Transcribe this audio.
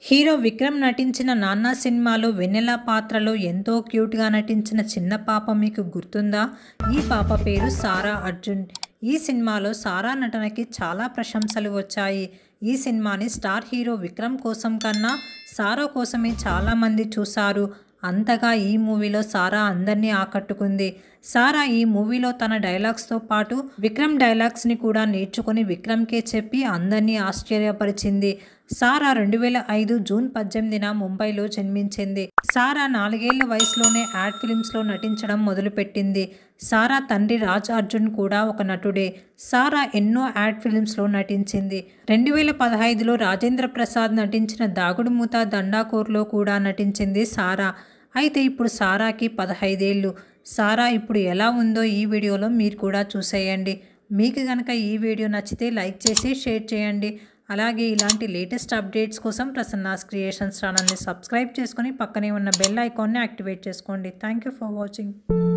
hero Vikram నటించిన నాన్న సినిమాలో వెన్నెల పాత్రలో ఎంతో క్యూట్గా నటించిన చిన్న పాప మీకు గుర్తుందా ఈ పాప పేరు సారా అర్జున్ ఈ సినిమాలో సారా నటనకి చాలా ప్రశంసలు వచ్చాయి ఈ సినిమాని స్టార్ హీరో విక్రమ్ కోసం కన్నా సారా కోసమే చాలామంది చూశారు అంతగా ఈ మూవీలో సారా అందరినీ ఆకట్టుకుంది సారా ఈ మూవీలో తన డైలాగ్స్తో పాటు విక్రమ్ డైలాగ్స్ని కూడా నేర్చుకుని విక్రమ్కే చెప్పి అందరినీ ఆశ్చర్యపరిచింది సారా రెండు వేల ఐదు జూన్ పద్దెనిమిదిన ముంబైలో జన్మించింది సారా నాలుగేళ్ల వయసులోనే యాడ్ ఫిలిమ్స్లో నటించడం మొదలుపెట్టింది సారా తండ్రి రాజ్ అర్జున్ కూడా ఒక నటుడే సారా ఎన్నో యాడ్ ఫిలిమ్స్లో నటించింది రెండు వేల పదహైదులో రాజేంద్ర ప్రసాద్ నటించిన దాగుడుమూత దండాకోర్లో కూడా నటించింది సారా అయితే ఇప్పుడు సారాకి పదహైదేళ్ళు సారా ఇప్పుడు ఎలా ఉందో ఈ వీడియోలో మీరు కూడా చూసేయండి మీకు కనుక ఈ వీడియో నచ్చితే లైక్ చేసి షేర్ చేయండి అలాగే ఇలాంటి లేటెస్ట్ అప్డేట్స్ కోసం ప్రసన్నాస్ క్రియేషన్స్ ఛానల్ని సబ్స్క్రైబ్ చేసుకొని పక్కనే ఉన్న బెల్ ఐకాన్ని యాక్టివేట్ చేసుకోండి థ్యాంక్ యూ ఫర్ వాచింగ్